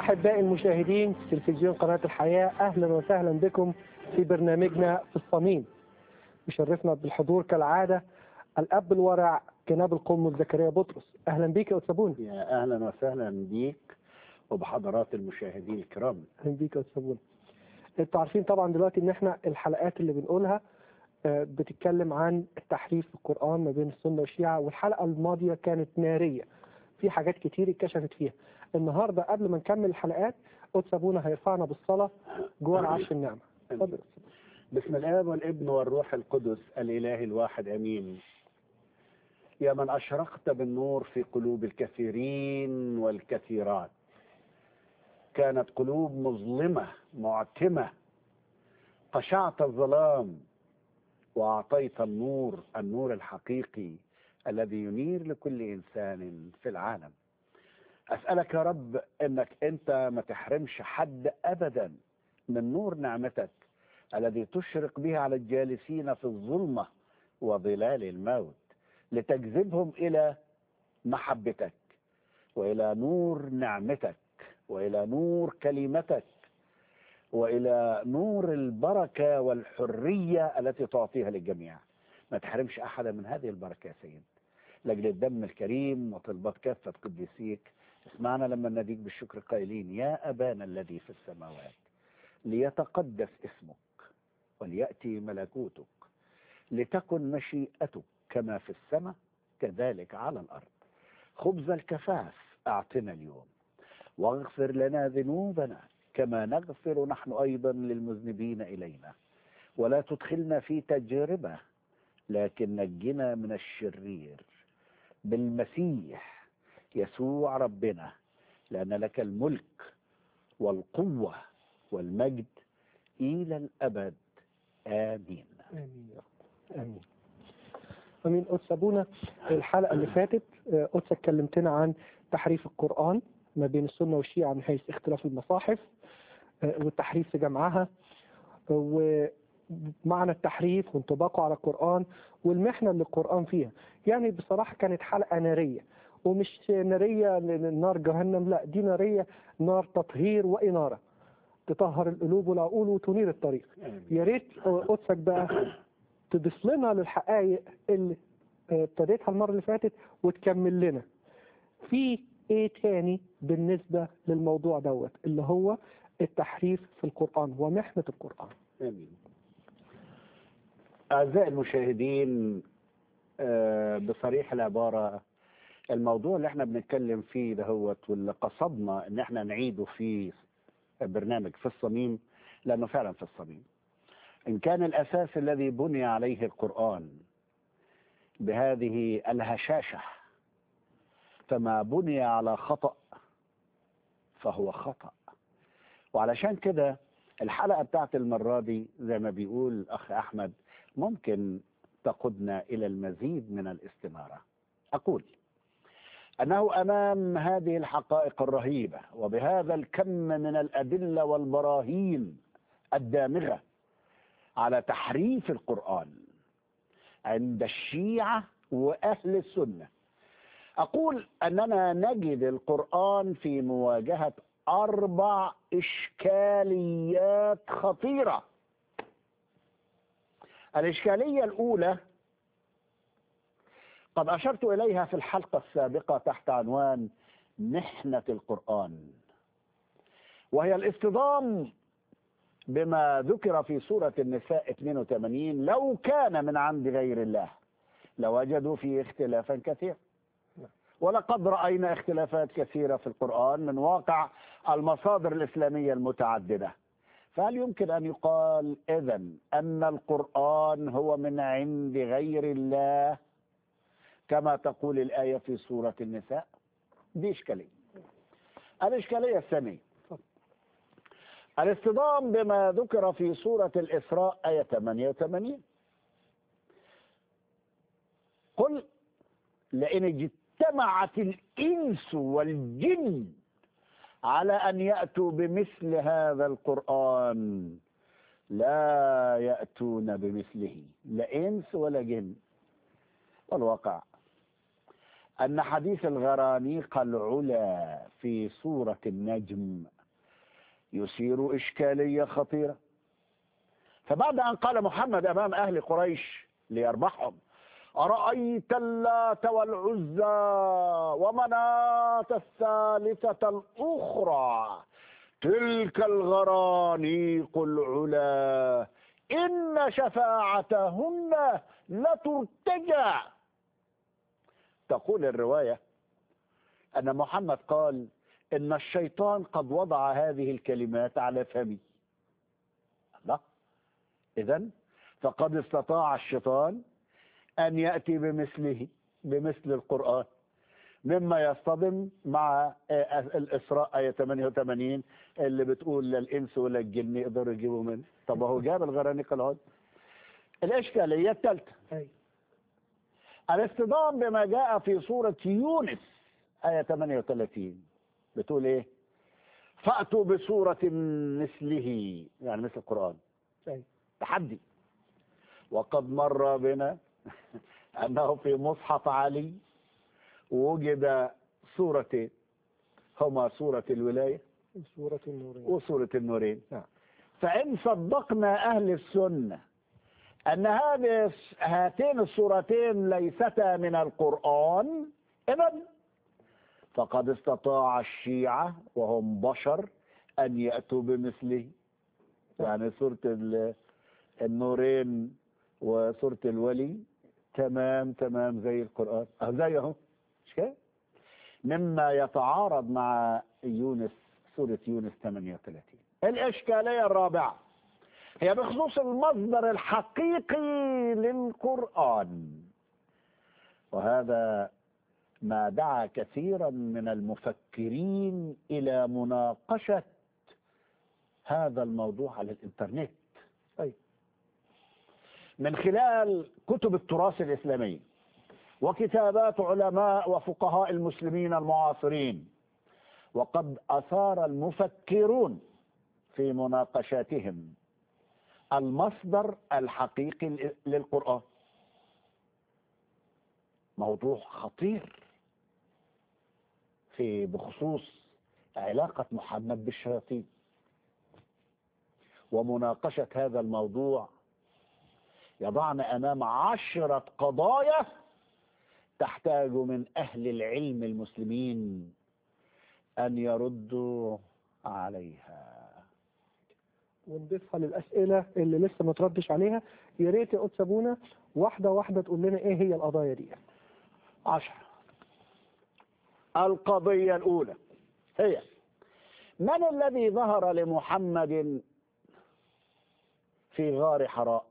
أحبائي المشاهدين في تلفزيون قناة الحياة أهلا وسهلا بكم في برنامجنا في الصميم يشرفنا بالحضور كالعادة الأب الورع جناب القم زكريا بطرس أهلا بك يا أتسابون يا اهلا وسهلا بيك وبحضرات المشاهدين الكرام أهلا بك يا أتسابون انتوا عارفين طبعا دلوقتي ان احنا الحلقات اللي بنقولها آه، بتتكلم عن التحريف في القرآن ما بين السنة والشيعة والحلقة الماضية كانت نارية في حاجات كتير اتكشفت فيها النهاردة قبل ما نكمل الحلقات قدس أبونا هيرفعنا بالصلاة جوه العرش النعمة اتفضل بسم الاب والابن والروح القدس الاله الواحد امين يا من اشرقت بالنور في قلوب الكثيرين والكثيرات كانت قلوب مظلمه معتمه قشعت الظلام واعطيت النور النور الحقيقي الذي ينير لكل انسان في العالم اسالك يا رب انك انت ما تحرمش حد ابدا من نور نعمتك الذي تشرق به على الجالسين في الظلمه وظلال الموت لتجذبهم الى محبتك والى نور نعمتك والى نور كلمتك والى نور البركه والحريه التي تعطيها للجميع ما تحرمش احدا من هذه البركه يا سيد لاجل الدم الكريم وطلبات كافه قديسيك اسمعنا لما نديك بالشكر قائلين يا ابانا الذي في السماوات ليتقدس اسمك ولياتي ملكوتك لتكن مشيئتك كما في السماء كذلك على الارض خبز الكفاف اعطنا اليوم واغفر لنا ذنوبنا كما نغفر نحن ايضا للمذنبين الينا ولا تدخلنا في تجربه لكن نجنا من الشرير بالمسيح يسوع ربنا لان لك الملك والقوه والمجد الى الابد امين آمين يا رب آمين آمين قدس أبونا الحلقة اللي فاتت آه، قدس اتكلمتنا عن تحريف القرآن ما بين السنة والشيعة من حيث اختلاف المصاحف آه، والتحريف في جمعها آه، ومعنى التحريف وانطباقه على القرآن والمحنة اللي القرآن فيها يعني بصراحة كانت حلقة نارية ومش نارية نار جهنم لا دي نارية نار تطهير وإنارة تطهر القلوب والعقول وتنير الطريق آمين. يا ريت قدسك بقى تضيف لنا للحقائق اللي آه، ابتديتها المره اللي فاتت وتكمل لنا في ايه تاني بالنسبه للموضوع دوت اللي هو التحريف في القران ومحنه القران امين اعزائي المشاهدين آه، بصريح العباره الموضوع اللي احنا بنتكلم فيه دهوت واللي قصدنا ان احنا نعيده في برنامج في الصميم لانه فعلا في الصميم ان كان الاساس الذي بني عليه القران بهذه الهشاشه فما بني على خطا فهو خطا وعلشان كده الحلقه بتاعت المره دي زي ما بيقول الاخ احمد ممكن تقودنا الى المزيد من الاستناره اقول انه امام هذه الحقائق الرهيبه وبهذا الكم من الادله والبراهين الدامغه على تحريف القران عند الشيعه واهل السنه اقول اننا نجد القران في مواجهه اربع اشكاليات خطيره الاشكاليه الاولى قد اشرت اليها في الحلقه السابقه تحت عنوان محنه القران وهي الاصطدام بما ذكر في سوره النساء 82 لو كان من عند غير الله لوجدوا فيه اختلافا كثيرا ولقد راينا اختلافات كثيره في القران من واقع المصادر الاسلاميه المتعدده فهل يمكن ان يقال اذا ان القران هو من عند غير الله كما تقول الايه في سوره النساء دي اشكاليه الاشكاليه الثانيه الاصطدام بما ذكر في سوره الاسراء ايه 88 قل لئن اجتمعت الانس والجن على ان ياتوا بمثل هذا القران لا ياتون بمثله لا انس ولا جن والواقع أن حديث الغرانيق العلا في سورة النجم يثير إشكالية خطيرة فبعد أن قال محمد أمام أهل قريش ليربحهم أرأيت اللات والعزى ومناة الثالثة الأخرى تلك الغرانيق العلا إن شفاعتهن لترتجى تقول الرواية أن محمد قال إن الشيطان قد وضع هذه الكلمات على فمي الله إذا فقد استطاع الشيطان أن يأتي بمثله بمثل القرآن مما يصطدم مع الإسراء آية 88 اللي بتقول لا الإنس ولا الجن يقدروا يجيبوا منه طب هو جاب الغرانيق العود الإشكالية الثالثة أي الاصطدام بما جاء في سورة يونس آية 38 بتقول إيه فأتوا بسورة مثله يعني مثل القرآن أي تحدي وقد مر بنا أنه في مصحف علي وجد سورتين هما سورة الولاية سورة النورين وسورة النورين نعم. فإن صدقنا أهل السنة أن هذه هاتين السورتين ليستا من القرآن إذا فقد استطاع الشيعة وهم بشر أن يأتوا بمثله يعني سورة ال- النورين وسورة الولي تمام تمام زي القرآن أه زي أهو مش كده؟ مما يتعارض مع يونس سورة يونس 38 الإشكالية الرابعة هي بخصوص المصدر الحقيقي للقرآن وهذا ما دعا كثيرا من المفكرين إلى مناقشة هذا الموضوع على الإنترنت أي من خلال كتب التراث الإسلامي وكتابات علماء وفقهاء المسلمين المعاصرين وقد أثار المفكرون في مناقشاتهم المصدر الحقيقي للقرآن موضوع خطير في بخصوص علاقة محمد بالشياطين ومناقشة هذا الموضوع يضعنا أمام عشرة قضايا تحتاج من أهل العلم المسلمين أن يردوا عليها ونضيفها للأسئلة اللي لسه ما تردش عليها يا ريت يا قدس أبونا واحدة واحدة تقول لنا إيه هي القضايا دي عشرة القضية الأولى هي من الذي ظهر لمحمد في غار حراء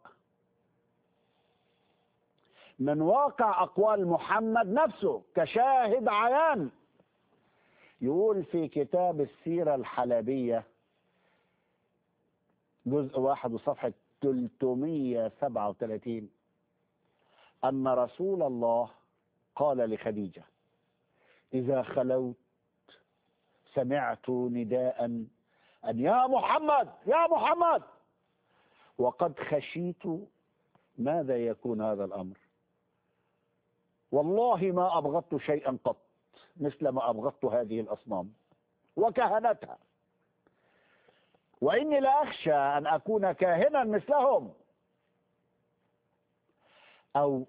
من واقع أقوال محمد نفسه كشاهد عيان يقول في كتاب السيرة الحلبية جزء واحد وصفحة 337 أن رسول الله قال لخديجة إذا خلوت سمعت نداء أن يا محمد يا محمد وقد خشيت ماذا يكون هذا الأمر والله ما أبغضت شيئا قط مثل ما أبغضت هذه الأصنام وكهنتها وإني لا أخشى أن أكون كاهنا مثلهم أو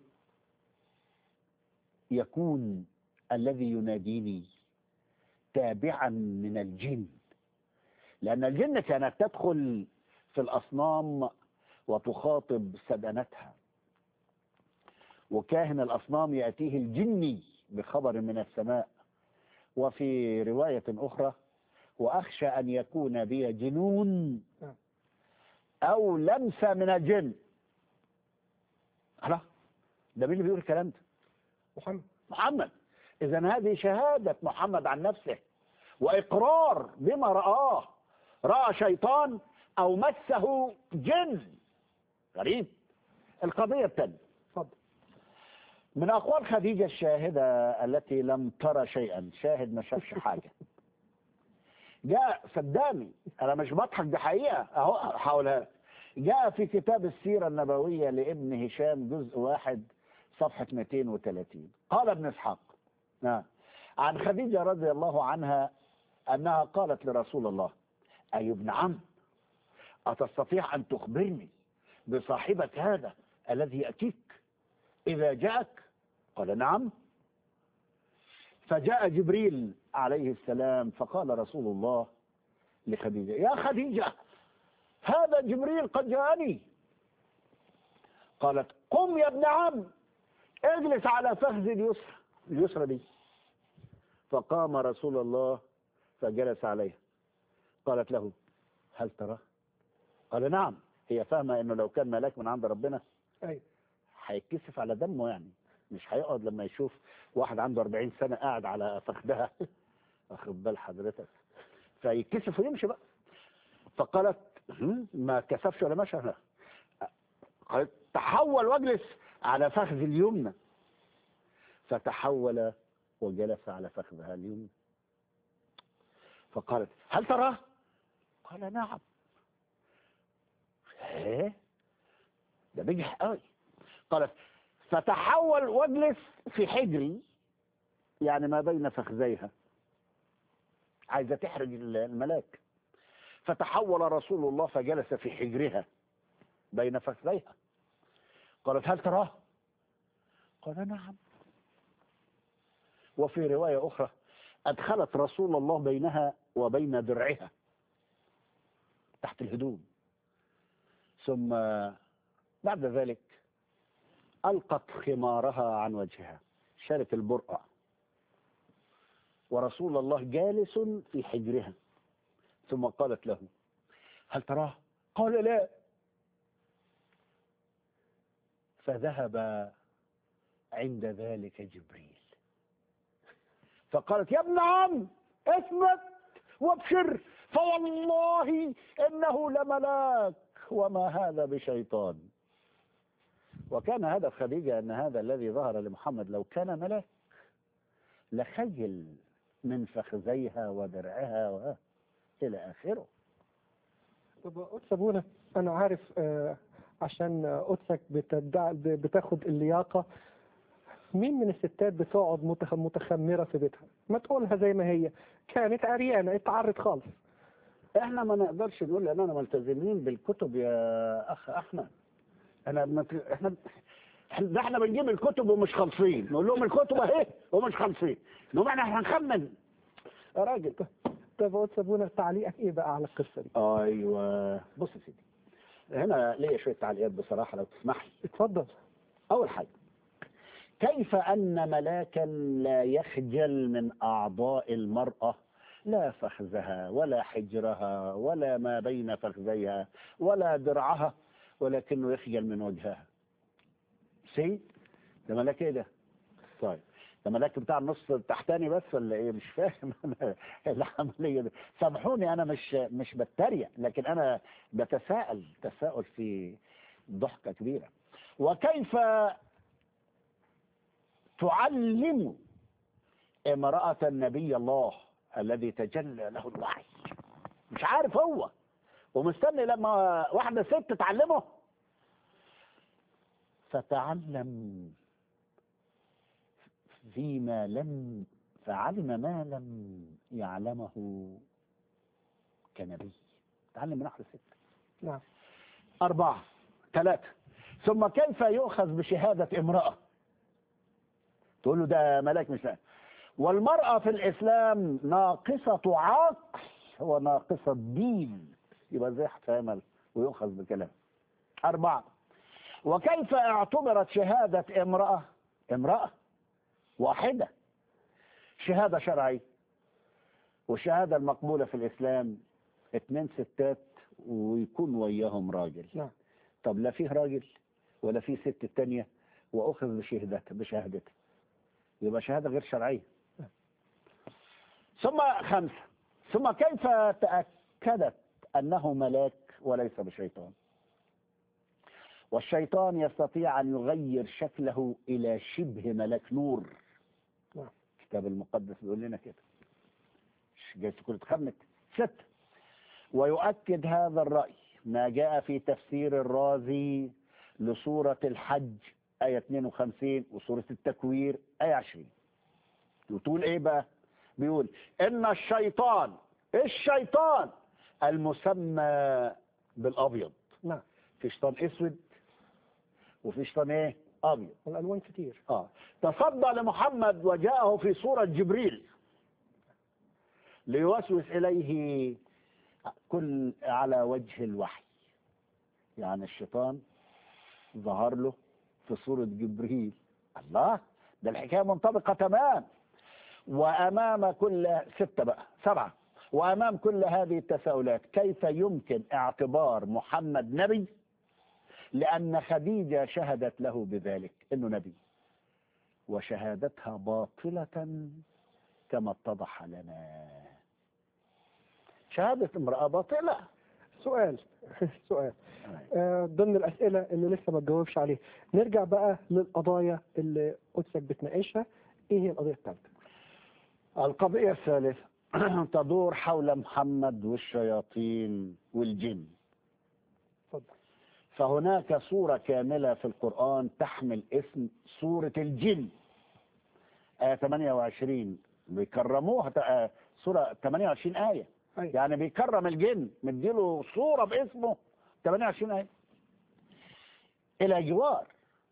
يكون الذي يناديني تابعا من الجن لأن الجن كانت تدخل في الأصنام وتخاطب سدنتها وكاهن الأصنام يأتيه الجني بخبر من السماء وفي رواية أخرى وأخشى أن يكون بي جنون أو لمسة من الجن الله ده مين اللي بيقول الكلام ده محمد محمد إذا هذه شهادة محمد عن نفسه وإقرار بما رآه رأى شيطان أو مسه جن غريب القضية الثانية اتفضل من أقوال خديجة الشاهدة التي لم ترى شيئا شاهد ما شافش حاجة جاء صدقني أنا مش بضحك دي حقيقة أهو هقولها لك. جاء في كتاب السيرة النبوية لابن هشام جزء واحد صفحة 230 قال ابن إسحاق نعم عن خديجة رضي الله عنها أنها قالت لرسول الله أي ابن عم أتستطيع أن تخبرني بصاحبة هذا الذي يأتيك إذا جاءك قال نعم فجاء جبريل عليه السلام فقال رسول الله لخديجة يا خديجة هذا جبريل قد جاءني قالت قم يا ابن عم اجلس على فخذ اليسرى اليسرى دي فقام رسول الله فجلس عليها قالت له هل ترى قال نعم هي فاهمة انه لو كان ملاك من عند ربنا أيوة. هيتكسف على دمه يعني مش هيقعد لما يشوف واحد عنده 40 سنة قاعد على فخدها واخد بال حضرتك فيتكسف ويمشي بقى فقالت "هم، ما كسفش ولا مشى لا. قالت تحول واجلس على فخذ اليمنى فتحول وجلس على فخذها اليمنى فقالت هل تراه قال نعم ايه ده بيجح قوي قالت فتحول واجلس في حجري يعني ما بين فخذيها عايزه تحرج الملاك فتحول رسول الله فجلس في حجرها بين فخذيها قالت هل تراه قال نعم وفي رواية أخرى أدخلت رسول الله بينها وبين درعها تحت الهدوم ثم بعد ذلك ألقت خمارها عن وجهها شالت البرقع ورسول الله جالس في حجرها ثم قالت له هل تراه قال لا فذهب عند ذلك جبريل فقالت يا ابن عم اثبت وابشر فوالله انه لملاك وما هذا بشيطان وكان هدف خديجة أن هذا الذي ظهر لمحمد لو كان ملاك لخجل من فخذيها ودرعها و... إلى آخره طب قدس ابونا انا عارف آه، عشان قدسك بتدع... بتاخد اللياقه مين من الستات بتقعد متخ- متخمره في بيتها ما تقولها زي ما هي كانت عريانه اتعرت خالص احنا ما نقدرش نقول لاننا ملتزمين بالكتب يا اخ احمد انا مت... احنا إحنا- ده احنا بنجيب الكتب ومش خالصين نقول لهم الكتب اهي ومش خالصين نقول احنا هنخمن يا راجل طب قدس ابونا تعليقك ايه بقى على القصه دي ايوه بص يا سيدي هنا ليا شويه تعليقات بصراحه لو تسمح لي اتفضل اول حاجه كيف ان ملاكا لا يخجل من اعضاء المراه لا فخذها ولا حجرها ولا ما بين فخذيها ولا درعها ولكنه يخجل من وجهها سي ده ملاك ايه ده طيب ده ملاك بتاع النص التحتاني بس ولا ايه مش فاهم انا العمليه دي سامحوني انا مش مش بتريق لكن انا بتساءل تساؤل في ضحكه كبيره وكيف تعلم امرأة النبي الله الذي تجلى له الوحي مش عارف هو ومستني لما واحدة ست تعلمه فتعلم فيما لم فعلم ما لم يعلمه كنبي تعلم من واحدة ست نعم أربعة ثلاثة ثم كيف يؤخذ بشهادة امرأة تقول له ده ملاك مش ملاك والمرأة في الإسلام ناقصة عقل وناقصة دين يبقى ازاي هتعمل ويؤخذ بكلام أربعة وكيف اعتبرت شهادة امرأة امرأة واحدة شهادة شرعية والشهادة المقبولة في الإسلام اتنين ستات ويكون وياهم راجل نعم طب لا فيه راجل ولا فيه ست تانية وأخذ بشهادتها بشهادتها يبقى شهادة غير شرعية ثم خمسة ثم كيف تأكدت أنه ملاك وليس بشيطان والشيطان يستطيع أن يغير شكله إلى شبه ملاك نور نعم. الكتاب المقدس بيقول لنا كده مش جاي تكون اتخمت ستة ويؤكد هذا الرأي ما جاء في تفسير الرازي لسورة الحج آية 52 وسورة التكوير آية 20 وتقول ايه بقى بيقول ان الشيطان الشيطان المسمى بالابيض نعم في شيطان اسود وفي شيطان ايه ابيض الألوان كتير اه تصدى لمحمد وجاءه في صورة جبريل ليوسوس إليه كل على وجه الوحي يعني الشيطان ظهر له في صورة جبريل الله ده الحكاية منطبقة تمام وأمام كل ستة بقى سبعة وأمام كل هذه التساؤلات كيف يمكن اعتبار محمد نبي لأن خديجة شهدت له بذلك إنه نبي وشهادتها باطلة كما اتضح لنا شهادة امرأة باطلة سؤال سؤال آه، ضمن الأسئلة اللي لسه ما تجاوبش عليه نرجع بقى للقضايا اللي قدسك بتناقشها إيه هي القضية الثالثة؟ القضية الثالثة تدور حول محمد والشياطين والجن اتفضل فهناك سورة كاملة في القرآن تحمل اسم سورة الجن آية 28 بيكرموها ت- آه، سورة 28 آية أيوة. يعني بيكرم الجن مديله صورة باسمه 28 آية إلى جوار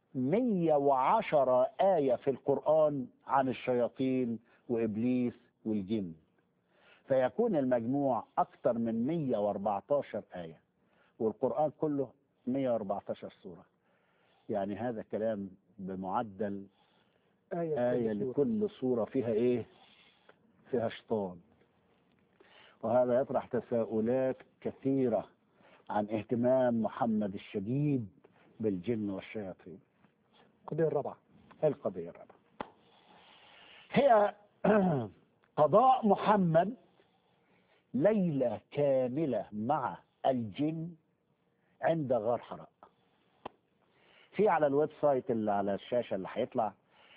110 آية في القرآن عن الشياطين وإبليس والجن فيكون المجموع أكثر من 114 آية والقرآن كله 114 سورة يعني هذا كلام بمعدل آية, آية كل سورة. لكل سورة فيها إيه فيها شيطان وهذا يطرح تساؤلات كثيرة عن اهتمام محمد الشديد بالجن والشياطين القضية الرابعة القضية الرابعة هي قضاء محمد ليلة كاملة مع الجن عند غار حراء في على الويب سايت اللي على الشاشة اللي هيطلع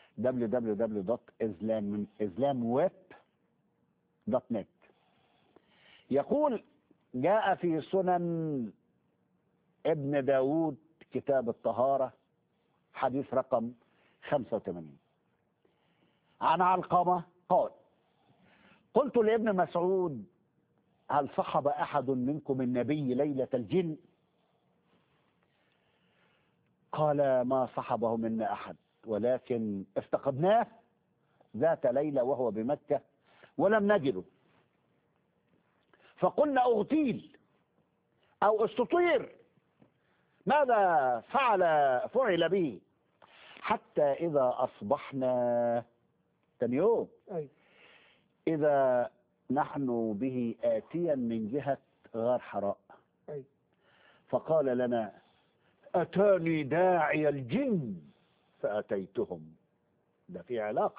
www.islamweb.net يقول جاء في سنن ابن داود كتاب الطهارة حديث رقم 85 عن علقمة قال قلت لابن مسعود هل صحب أحد منكم النبي ليلة الجن قال ما صحبه منا أحد ولكن افتقدناه ذات ليلة وهو بمكة ولم نجده فقلنا اغتيل أو استطير ماذا فعل فعل به حتى إذا أصبحنا تاني يوم أيوة إذا نحن به آتيا من جهة غار حراء أيوة فقال لنا أتاني داعي الجن فأتيتهم ده في علاقة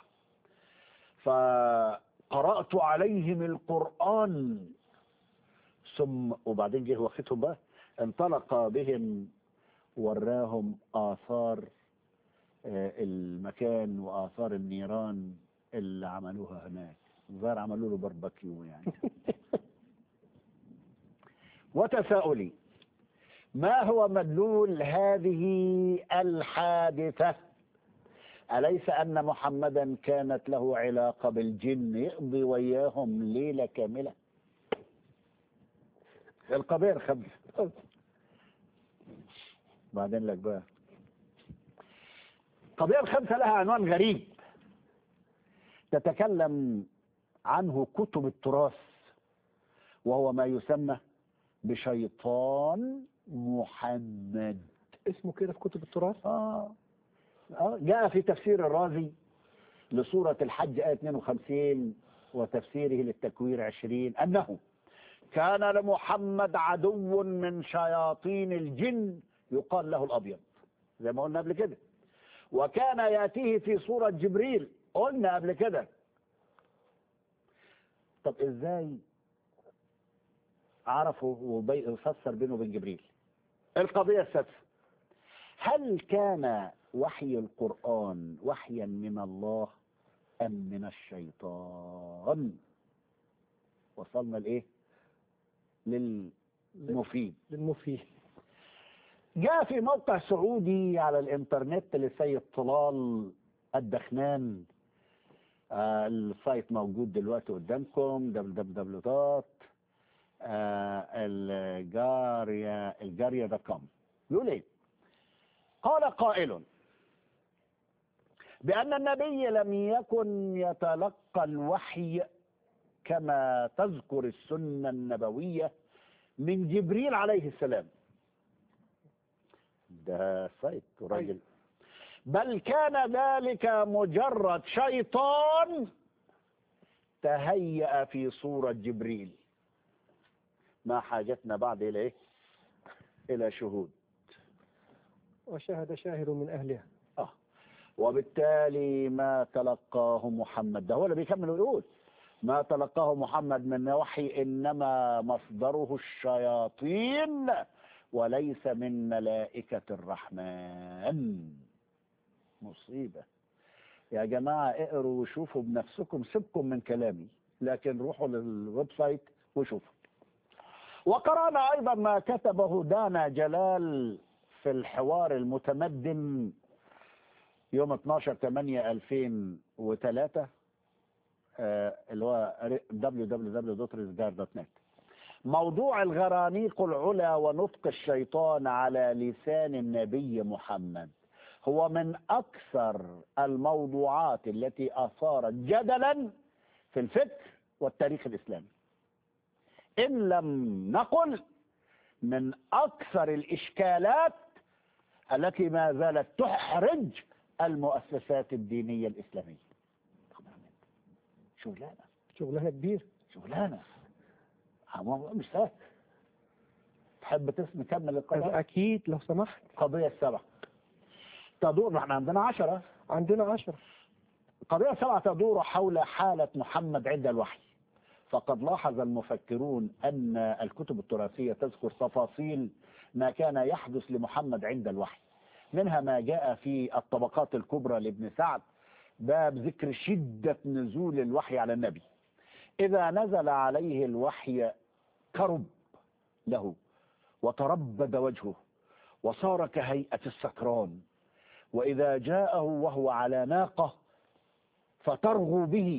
فقرأت عليهم القرآن ثم وبعدين جه وقتهم بقى انطلق بهم وراهم آثار آه، المكان وآثار النيران اللي عملوها هناك الظاهر عملوا له باربكيو يعني وتساؤلي ما هو مدلول هذه الحادثة أليس أن محمدا كانت له علاقة بالجن يقضي وياهم ليلة كاملة القضية الخمسة بعدين لك بقى القضية الخمسة لها عنوان غريب تتكلم عنه كتب التراث وهو ما يسمى بشيطان محمد اسمه كده في كتب التراث آه. آه. جاء في تفسير الرازي لسورة الحج آية 52 وتفسيره للتكوير 20 أنه كان لمحمد عدو من شياطين الجن يقال له الأبيض زي ما قلنا قبل كده وكان يأتيه في صورة جبريل قلنا قبل كده طب ازاي عرفوا وبي- وفسر بينه وبين جبريل القضية السادسة هل كان وحي القرآن وحيا من الله أم من الشيطان وصلنا لإيه للمفيد للمفيد جاء في موقع سعودي على الانترنت للسيد طلال الدخنان آه السايت موجود دلوقتي قدامكم www دوت الجاريا الجاريا دوت كوم يقول ايه قال قائل بأن النبي لم يكن يتلقى الوحي كما تذكر السنة النبوية من جبريل عليه السلام ده سايت راجل بل كان ذلك مجرد شيطان تهيأ في صورة جبريل ما حاجتنا بعد إلى إيه؟ إلى شهود وشهد شاهد من أهلها آه. وبالتالي ما تلقاه محمد ده هو اللي بيكمل ويقول ما تلقاه محمد من وحي إنما مصدره الشياطين وليس من ملائكة الرحمن مصيبة يا جماعة اقروا وشوفوا بنفسكم سيبكم من كلامي لكن روحوا للويب سايت وشوفوا وقرأنا أيضا ما كتبه دانا جلال في الحوار المتمدن يوم 12 8 2003 آه، اللي هو www.rizgar.net موضوع الغرانيق العلا ونطق الشيطان على لسان النبي محمد هو من أكثر الموضوعات التي أثارت جدلا في الفكر والتاريخ الإسلامي إن لم نقل من أكثر الإشكالات التي ما زالت تحرج المؤسسات الدينية الإسلامية شغلانة شغلها كبير شغلانة عمو- مش سهل تحب تسمي كمل القضاء أكيد لو سمحت قضية السبع تدور احنا عندنا عشرة عندنا عشرة قضية سبعة تدور حول حالة محمد عند الوحي فقد لاحظ المفكرون أن الكتب التراثية تذكر تفاصيل ما كان يحدث لمحمد عند الوحي منها ما جاء في الطبقات الكبرى لابن سعد باب ذكر شدة نزول الوحي على النبي إذا نزل عليه الوحي كرب له وتربد وجهه وصار كهيئة السكران وإذا جاءه وهو على ناقة فترغو به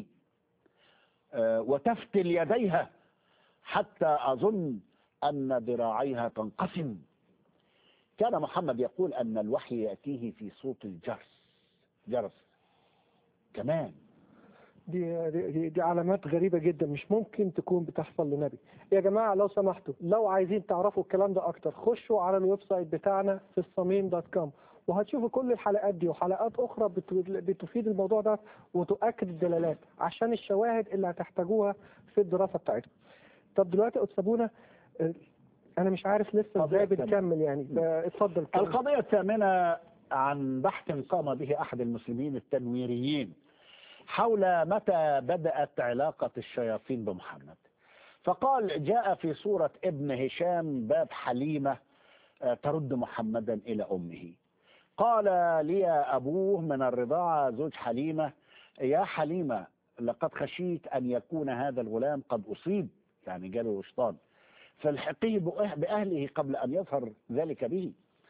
آه، وتفتل يديها حتى أظن أن ذراعيها تنقسم كان محمد يقول أن الوحي يأتيه في صوت الجرس جرس كمان دي, دي, دي علامات غريبة جدا مش ممكن تكون بتحصل لنبي يا جماعة لو سمحتوا لو عايزين تعرفوا الكلام ده أكتر خشوا على الويب سايت بتاعنا في الصميم دوت كوم وهتشوفوا كل الحلقات دي وحلقات أخرى بت- بتفيد الموضوع ده وتؤكد الدلالات عشان الشواهد اللي هتحتاجوها في الدراسة بتاعتكم طب دلوقتي أتسابونا آه، أنا مش عارف لسه قضية ازاي تانية. بنكمل يعني آه، اتفضل كمل. القضية الثامنة عن بحث قام به أحد المسلمين التنويريين حول متى بدأت علاقة الشياطين بمحمد فقال جاء في سورة ابن هشام باب حليمة آه، ترد محمدا إلى أمه قال لي أبوه من الرضاعة زوج حليمة يا حليمة لقد خشيت أن يكون هذا الغلام قد أصيب يعني جاله شيطان فالحقيه بأه- بأهله قبل أن يظهر ذلك به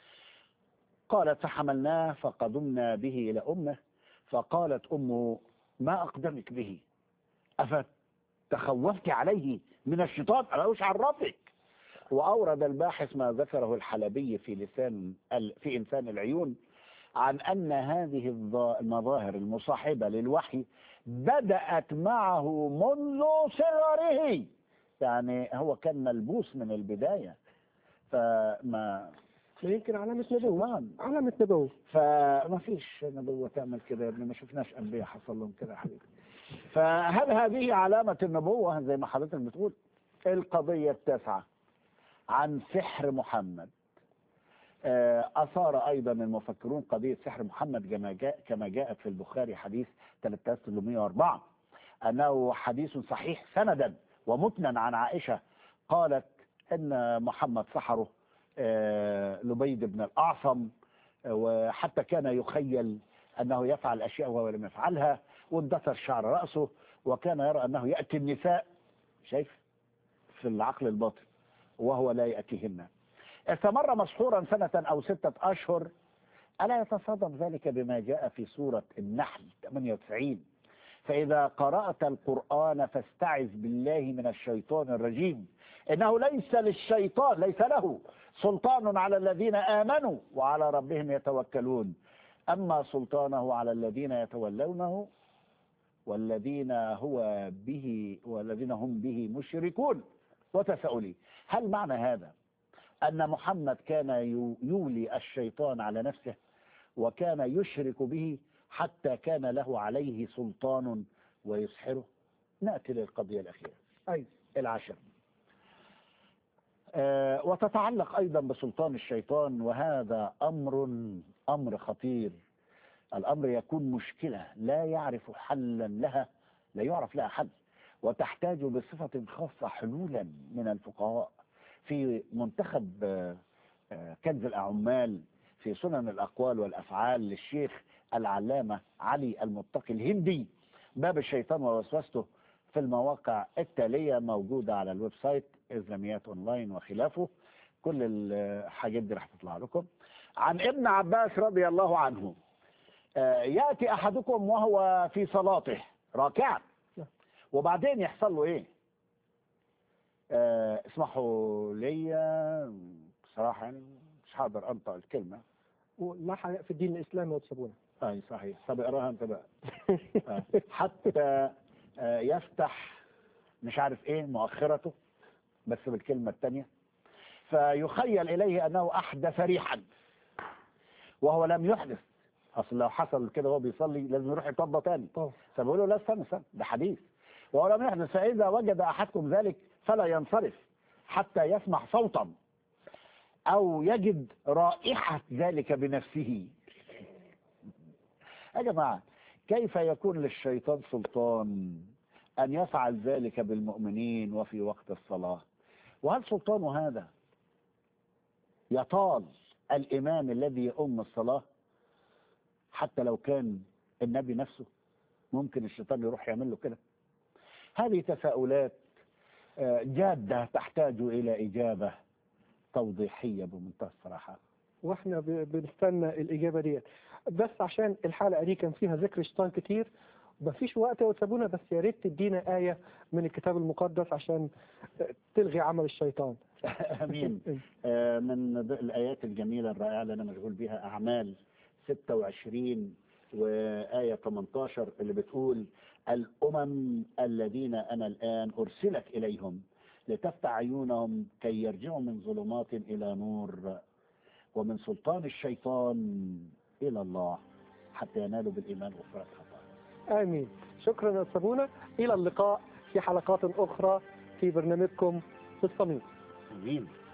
قالت فحملناه فقدمنا به إلى أمه فقالت أمه ما أقدمك به أفتخوفت عليه من الشيطان أنا مش عرفك وأورد الباحث ما ذكره الحلبي في لسان ال- في إنسان العيون عن أن هذه الظا- المظاهر المصاحبة للوحي بدأت معه منذ صغره يعني هو كان ملبوس من البداية فما يمكن علامة نبوة شيطان علامة نبوة فما فيش نبوة تعمل كده يا ابني ما شفناش أنبياء حصل لهم كده يا حبيبي فهل هذه علامة النبوة زي ما حضرتك بتقول القضية التاسعة عن سحر محمد آه، أثار أيضا المفكرون قضية سحر محمد كما جاء كما جاءت في البخاري حديث 3804 أنه حديث صحيح سندا ومتنا عن عائشة قالت أن محمد سحره آه، لبيد بن الأعصم آه، وحتى كان يخيل أنه يفعل أشياء وهو لم يفعلها واندثر شعر رأسه وكان يرى أنه يأتي النساء شايف في العقل الباطن وهو لا يأتيهن استمر مسحورا سنة أو ستة أشهر ألا يتصادم ذلك بما جاء في سورة النحل 98 فإذا قرأت القرآن فاستعذ بالله من الشيطان الرجيم إنه ليس للشيطان ليس له سلطان على الذين آمنوا وعلى ربهم يتوكلون أما سلطانه على الذين يتولونه والذين هو به والذين هم به مشركون وتساؤلي هل معنى هذا أن محمد كان يو- يولي الشيطان على نفسه وكان يشرك به حتى كان له عليه سلطان ويسحره نأتي للقضية الأخيرة أيوة العشر آه، وتتعلق أيضا بسلطان الشيطان وهذا أمر أمر خطير الأمر يكون مشكلة لا يعرف حلا لها لا يعرف لها حل وتحتاج بصفة خاصة حلولا من الفقهاء في منتخب آه، آه، كنز الأعمال في سنن الأقوال والأفعال للشيخ العلامة علي المتقي الهندي باب الشيطان ووسوسته في المواقع التالية موجودة على الويب سايت إسلاميات أونلاين وخلافه كل الحاجات دي راح تطلع لكم عن ابن عباس رضي الله عنه آه، يأتي أحدكم وهو في صلاته راكعا نعم. وبعدين يحصل له إيه آه، اسمحوا لي بصراحة يعني مش هقدر أنطق الكلمة ولا حياء في الدين الإسلامي وتسبونه أي صحيح طب اقراها أنت بقى آه، حتى آه، يفتح مش عارف ايه مؤخرته بس بالكلمة الثانية فيخيل إليه أنه أحدث ريحا وهو لم يحدث أصل لو حصل كده وهو بيصلي لازم يروح يتوضى تاني طبعا فبيقول له لا استنى استنى ده حديث وهو لم يحدث فإذا وجد أحدكم ذلك فلا ينصرف حتى يسمع صوتا أو يجد رائحة ذلك بنفسه يا جماعة كيف يكون للشيطان سلطان أن يفعل ذلك بالمؤمنين وفي وقت الصلاة وهل سلطان هذا يطال الإمام الذي يؤم الصلاة حتى لو كان النبي نفسه ممكن الشيطان يروح يعمل له كده هذه تساؤلات آه، جادة تحتاج إلى إجابة توضيحية بمنتهى الصراحة واحنا ب- بنستنى الإجابة دي بس عشان الحلقة دي كان فيها ذكر شيطان كتير مفيش وقت يا وتسابونا بس يا ريت تدينا آية من الكتاب المقدس عشان تلغي عمل الشيطان أمين آه، من ض- الآيات الجميلة الرائعة اللي أنا مشغول بها أعمال 26 وآية 18 اللي بتقول الأمم الذين أنا الآن أرسلك إليهم لتفتح عيونهم كي يرجعوا من ظلمات إلى نور ومن سلطان الشيطان إلى الله حتى ينالوا بالإيمان غفران خطايا آمين شكرا يا وتسابونا إلى اللقاء في حلقات أخرى في برنامجكم في الصميم أمين